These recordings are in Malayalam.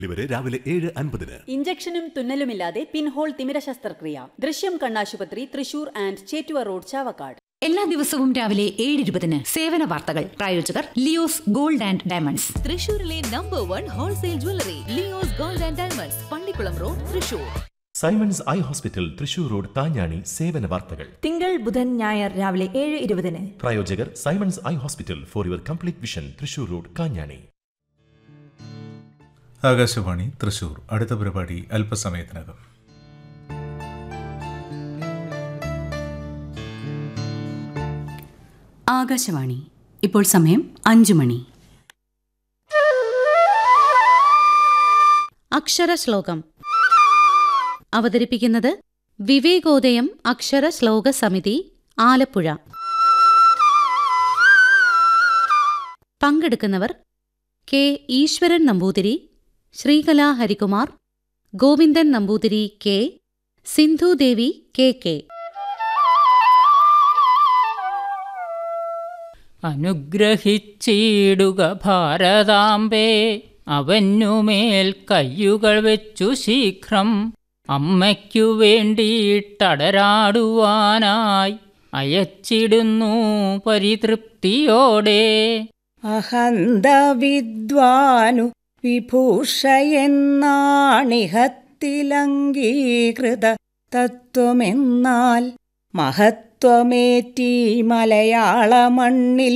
ഇവര് രാവിലെ ഏഴ് അൻപതിന് ഇഞ്ചക്ഷനും തുന്നലുമില്ലാതെ പിൻഹോൾ തിമിര ശസ്ത്രക്രിയ ദൃശ്യം കണ്ണാശുപത്രി തൃശൂർ ആൻഡ് ചേറ്റുവ റോഡ് ചാവക്കാട് എല്ലാ ദിവസവും രാവിലെ ഏഴ് ഇരുപതിന് സേവന വാർത്തകൾ പ്രായോജകർ ലിയോസ് ഗോൾഡ് ആൻഡ് ഡയമണ്ട്സ് തൃശൂരിലെ number one wholesale jewellery Leo's gold and diamonds Pallikkulam road Thrissur Simon's eye hospital Thrissur road Thanjani സേവന വാർത്തകൾ തിങ്കൾ ബുധൻ ഞായർ രാവിലെ ഏഴ് ഇരുപതിന് പ്രായോജകർ Simon's eye hospital for your complete vision Thrissur road Kanjani Akashvani Thrissur അടുത്ത പരിപാടി അല്പസമയത്തിനകം ആകാശവാണി ഇപ്പോൾ സമയം അഞ്ചു മണി അക്ഷരശ്ലോകം അവതരിപ്പിക്കുന്നത് വിവേകോദയം അക്ഷര ശ്ലോക സമിതി ആലപ്പുഴ പങ്കെടുക്കുന്നവർ K Eswaran Namboothiri Sreekala Harikumar Govindan Namboothiri K Sindhudevi K K അനുഗ്രഹിച്ചിടുക ഭാരതാംബേ അവനുമേൽ കയ്യുകൾ വെച്ചു ശീഘ്രം അമ്മയ്ക്കു വേണ്ടിയിട്ടടരാടുവാനായി അയച്ചിടുന്നു പരിതൃപ്തിയോടെ അഹന്തവിദ്വാനു വിഭൂഷയെന്നാണിഹത്തിലംഗീകൃത തത്വമെന്നാൽ മഹത്വമേറ്റി മലയാള മണ്ണിൽ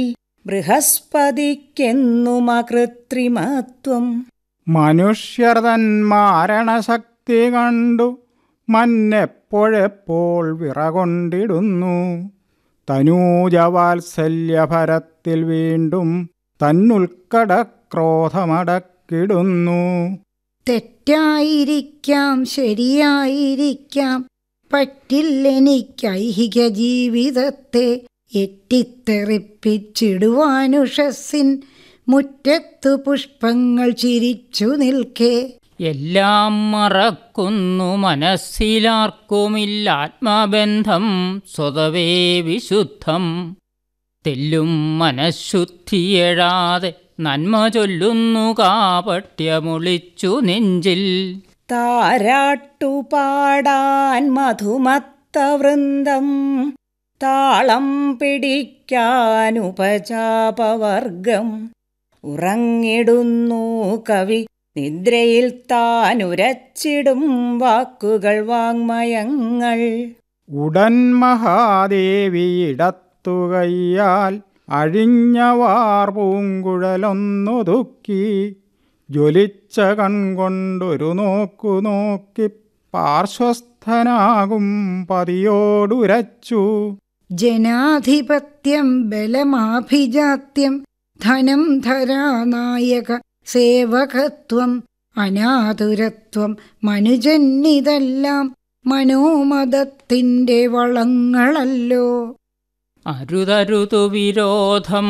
ബൃഹസ്പതിക്കെന്നുമകൃത്രിമത്വം മനുഷ്യർ തൻ മാരണശക്തി കണ്ടു മന്നെപ്പോഴെപ്പോൾ വിറകൊണ്ടിടുന്നു തനൂജവാത്സല്യഭരത്തിൽ വീണ്ടും തന്നുൽക്കട ക്രോധമടക്കിടുന്നു തെറ്റായിരിക്കാം ശരിയായിരിക്കാം പറ്റില്ലെനിക്കൈഹിക ജീവിതത്തെ എറ്റിത്തെറിപ്പിച്ചിടുവാനുഷസ്സിൻ മുറ്റത്തു പുഷ്പങ്ങൾ ചിരിച്ചു നിൽക്കേ എല്ലാം മറക്കുന്നു മനസ്സിലാർക്കുമില്ലാത്മബന്ധം സ്വതവേ വിശുദ്ധം തെല്ലും മനഃശുദ്ധിയെഴാതെ നന്മ ചൊല്ലുന്നു കാപട്യമൊളിച്ചു നെഞ്ചിൽ താരാട്ടുപാടാൻ മധുമത്തവൃന്ദം താളം പിടിക്കാനുപചാപവർഗം ഉറങ്ങിടുന്നു കവി നിദ്രയിൽ താനുരച്ചിടും വാക്കുകൾ വാങ്മയങ്ങൾ ഉടൻ മഹാദേവിയിടത്തുകയ്യാൽ അഴിഞ്ഞവാർ പൂങ്കുഴലൊന്നൊതുക്കി ജ്വലിച്ച കൺകൊണ്ടൊരു നോക്കു നോക്കി പാർശ്വസ്ഥനാകും പതിയോടുരച്ചു ജനാധിപത്യം ബലമാഭിജാത്യം ധനം ധരാനായക സേവകത്വം അനാതുരത്വം മനുജന്നിതെല്ലാം മനോമതത്തിൻ്റെ വളങ്ങളല്ലോ അരുതരുതു വിരോധം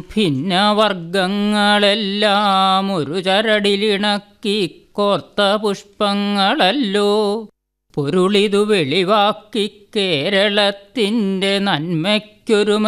ഭിന്നവർഗങ്ങളെല്ലാം ഒരു ചരടിലിണക്കി കോർത്ത പുഷ്പങ്ങളല്ലോ പൊരുളിതു വെളിവാക്കി കേരളത്തിൻ്റെ നന്മയ്ക്കൊരു